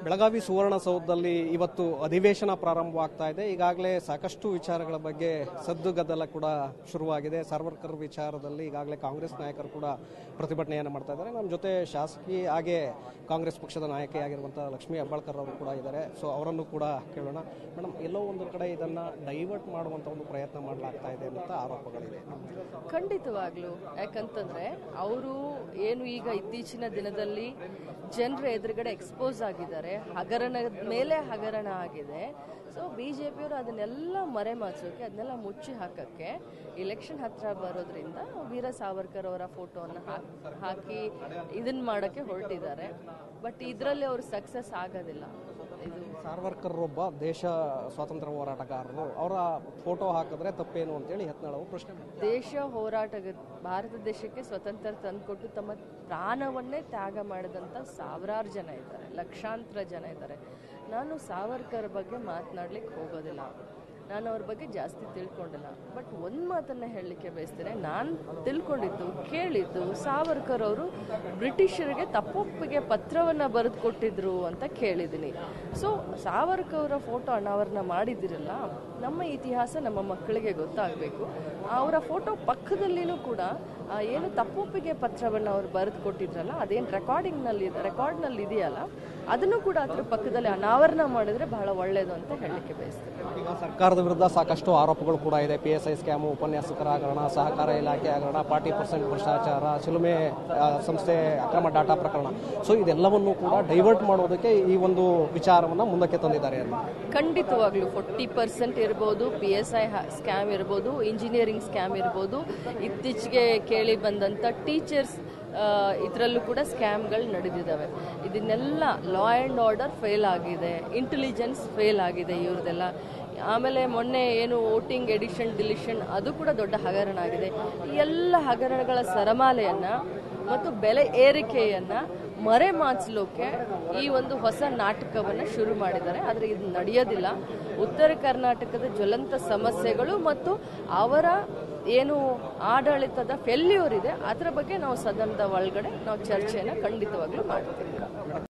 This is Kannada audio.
ಬೆಳಗಾವಿ ಸುವರ್ಣಸೌಧದಲ್ಲಿ ಇವತ್ತು ಅಧಿವೇಶನ ಪ್ರಾರಂಭವಾಗ್ತಾ ಇದೆ ಈಗಾಗಲೇ ಸಾಕಷ್ಟು ವಿಚಾರಗಳ ಬಗ್ಗೆ ಸದ್ದು ಗದ್ದಲ ಕೂಡ ಶುರುವಾಗಿದೆ ಸಾರ್ವರ್ಕರ್ ವಿಚಾರದಲ್ಲಿ ಈಗಾಗಲೇ ಕಾಂಗ್ರೆಸ್ ನಾಯಕರು ಕೂಡ ಪ್ರತಿಭಟನೆಯನ್ನು ಮಾಡ್ತಾ ಇದ್ದಾರೆ ನಮ್ಮ ಜೊತೆ ಶಾಸಕಿ ಹಾಗೆ ಕಾಂಗ್ರೆಸ್ ಪಕ್ಷದ ನಾಯಕಿಯಾಗಿರುವಂಥ ಲಕ್ಷ್ಮೀ ಹೆಬ್ಬಾಳ್ಕರ್ ಅವರು ಕೂಡ ಇದ್ದಾರೆ ಸೊ ಅವರನ್ನು ಕೂಡ ಕೇಳೋಣ ಮೇಡಮ್ ಎಲ್ಲೋ ಒಂದು ಕಡೆ ಇದನ್ನ ಡೈವರ್ಟ್ ಮಾಡುವಂತ ಒಂದು ಪ್ರಯತ್ನ ಮಾಡಲಾಗ್ತಾ ಇದೆ ಅಂತ ಆರೋಪಗಳಿದೆ ಖಂಡಿತವಾಗ್ಲು ಯಾಕಂತಂದ್ರೆ ಅವರು ಏನು ಈಗ ಇತ್ತೀಚಿನ ದಿನದಲ್ಲಿ ಜನರ ಎದುರುಗಡೆ ಎಕ್ಸ್ಪೋಸ್ ಆಗಿದ್ದಾರೆ ಹಗರಣದ ಮೇಲೆ ಹಗರಣ ಆಗಿದೆ ಸೊ ಬಿ ಜೆ ಪಿಯವರು ಅದನ್ನೆಲ್ಲ ಮರೆಮಾಚೋಕೆ ಅದನ್ನೆಲ್ಲ ಮುಚ್ಚಿ ಹಾಕಕ್ಕೆ ಇಲೆಕ್ಷನ್ ಹತ್ರ ಬರೋದ್ರಿಂದ ವೀರ ಸಾವರ್ಕರ್ ಅವರ ಫೋಟೋವನ್ನು ಹಾಕಿ ಇದನ್ನ ಮಾಡೋಕ್ಕೆ ಹೊರಟಿದ್ದಾರೆ ಬಟ್ ಇದರಲ್ಲಿ ಅವರು ಸಕ್ಸಸ್ ಆಗೋದಿಲ್ಲ ಇದು ಸಾರ್ವರ್ಕರ್ ಒಬ್ಬ ದೇಶ ಸ್ವಾತಂತ್ರ್ಯ ಹೋರಾಟಗಾರರು ಅವರ ಫೋಟೋ ಹಾಕಿದ್ರೆ ತಪ್ಪೇನು ಅಂತೇಳಿ ಯತ್ನಾಳವು ಪ್ರಶ್ನೆ ಮಾಡ್ತಾರೆ. ದೇಶ ಹೋರಾಟಗ ಭಾರತ ದೇಶಕ್ಕೆ ಸ್ವತಂತ್ರ ತಂದುಕೊಟ್ಟು ತಮ್ಮ ಪ್ರಾಣವನ್ನೇ ತ್ಯಾಗ ಮಾಡಿದಂಥ ಸಾವಿರಾರು ಜನ ಇದ್ದಾರೆ ಲಕ್ಷಾಂತರ ಜನ ಇದ್ದಾರೆ ನಾನು ಸಾವರ್ಕರ್ ಬಗ್ಗೆ ಮಾತನಾಡ್ಲಿಕ್ಕೆ ಹೋಗೋದಿಲ್ಲ ನಾನು ಅವ್ರ ಬಗ್ಗೆ ಜಾಸ್ತಿ ತಿಳ್ಕೊಂಡಿಲ್ಲ ಬಟ್ ಒಂದು ಮಾತನ್ನ ಹೇಳಲಿಕ್ಕೆ ಬಯಸ್ತೇನೆ ನಾನು ತಿಳ್ಕೊಂಡಿದ್ದು ಕೇಳಿದ್ದು ಸಾವರ್ಕರ್ ಅವರು ಬ್ರಿಟಿಷರಿಗೆ ತಪ್ಪೊಪ್ಪಿಗೆ ಪತ್ರವನ್ನು ಬರೆದು ಕೊಟ್ಟಿದ್ರು ಅಂತ ಕೇಳಿದ್ದೀನಿ ಸೊ ಸಾವರ್ಕರ್ ಅವರ ಫೋಟೋ ಅನಾವರಣ ಮಾಡಿದಿರಲ್ಲ ನಮ್ಮ ಇತಿಹಾಸ ನಮ್ಮ ಮಕ್ಕಳಿಗೆ ಗೊತ್ತಾಗಬೇಕು ಅವರ ಫೋಟೋ ಪಕ್ಕದಲ್ಲಿನೂ ಕೂಡ ಆ, ಏನು ತಪ್ಪೊಪ್ಪಿಗೆ ಪತ್ರವನ್ನು ಅವ್ರು ಬರೆದು ಕೊಟ್ಟಿದ್ರಲ್ಲ ಅದೇನು ರೆಕಾರ್ಡಿಂಗ್ನಲ್ಲಿ ರೆಕಾರ್ಡ್ನಲ್ಲಿ ಇದೆಯಲ್ಲ ಅದನ್ನು ಕೂಡ ಅದ್ರ ಪಕ್ಕದಲ್ಲಿ ಅನಾವರಣ ಮಾಡಿದ್ರೆ ಬಹಳ ಒಳ್ಳೆಯದು ಅಂತ ಹೇಳಲಿಕ್ಕೆ ಬಯಸ್ತೇನೆ ಈಗ ಸರ್ಕಾರದ ವಿರುದ್ಧ ಸಾಕಷ್ಟು ಆರೋಪಗಳು ಕೂಡ ಇದೆ ಪಿ ಎಸ್ ಐ ಸ್ಕ್ಯಾಮು ಉಪನ್ಯಾಸಕರ ಹಗರಣ ಸಹಕಾರ ಇಲಾಖೆ ಹಗರಣ ಫಾರ್ಟಿ ಪರ್ಸೆಂಟ್ ಭ್ರಷ್ಟಾಚಾರ ಚಿಲುಮೆ ಆ, ಸಂಸ್ಥೆ ಅಕ್ರಮ ಡಾಟಾ ಪ್ರಕರಣ ಸೊ ಇದೆಲ್ಲವನ್ನು ಕೂಡ ಡೈವರ್ಟ್ ಮಾಡೋದಕ್ಕೆ ಈ ಒಂದು ವಿಚಾರವನ್ನು ಮುಂದಕ್ಕೆ ತಂದಿದ್ದಾರೆ ಅಂತ ಖಂಡಿತವಾಗ್ಲೂ ಫೋರ್ಟಿ ಪರ್ಸೆಂಟ್ ಇರ್ಬೋದು ಪಿ ಎಸ್ ಐ ಸ್ಕ್ಯಾಮ್ ಇರ್ಬೋದು ಇಂಜಿನಿಯರಿಂಗ್ ಸ್ಕ್ಯಾಮ್ ಇರ್ಬೋದು ಇತ್ತೀಚೆಗೆ ಕೇಳಿ ಬಂದಂಥ ಟೀಚರ್ಸ್ ಇದರಲ್ಲೂ ಕೂಡ ಸ್ಕ್ಯಾಮ್ಗಳು ನಡೆದಿದ್ದಾವೆ ಇದನ್ನೆಲ್ಲ ಲಾ ಆ್ಯಂಡ್ ಆರ್ಡರ್ ಫೇಲ್ ಆಗಿದೆ ಇಂಟೆಲಿಜೆನ್ಸ್ ಫೇಲ್ ಆಗಿದೆ ಇವ್ರದೆಲ್ಲ ಆಮೇಲೆ ಮೊನ್ನೆ ಏನು ವೋಟಿಂಗ್ ಎಡಿಷನ್ ಡಿಲಿಷನ್ ಅದು ಕೂಡ ದೊಡ್ಡ ಹಗರಣ ಆಗಿದೆ ಈ ಎಲ್ಲ ಹಗರಣಗಳ ಸರಮಾಲೆಯನ್ನು ಮತ್ತು ಬೆಲೆ ಏರಿಕೆಯನ್ನು ಮರೆಮಾಚಲೋಕೆ ಈ ಒಂದು ಹೊಸ ನಾಟಕವನ್ನು ಶುರು ಮಾಡಿದ್ದಾರೆ ಆದರೆ ಇದು ನಡೆಯೋದಿಲ್ಲ ಉತ್ತರ ಕರ್ನಾಟಕದ ಜ್ವಲಂತ ಸಮಸ್ಯೆಗಳು ಮತ್ತು ಅವರ ಏನು ಆಡಳಿತದ ಫೆಲ್ಯೂರ್ ಇದೆ ಅದರ ಬಗ್ಗೆ ನಾವು ಸದನದ ಒಳಗಡೆ ನಾವು ಚರ್ಚೆಯನ್ನು ಖಂಡಿತವಾಗ್ಲೂ ಮಾಡ್ತೀವಿ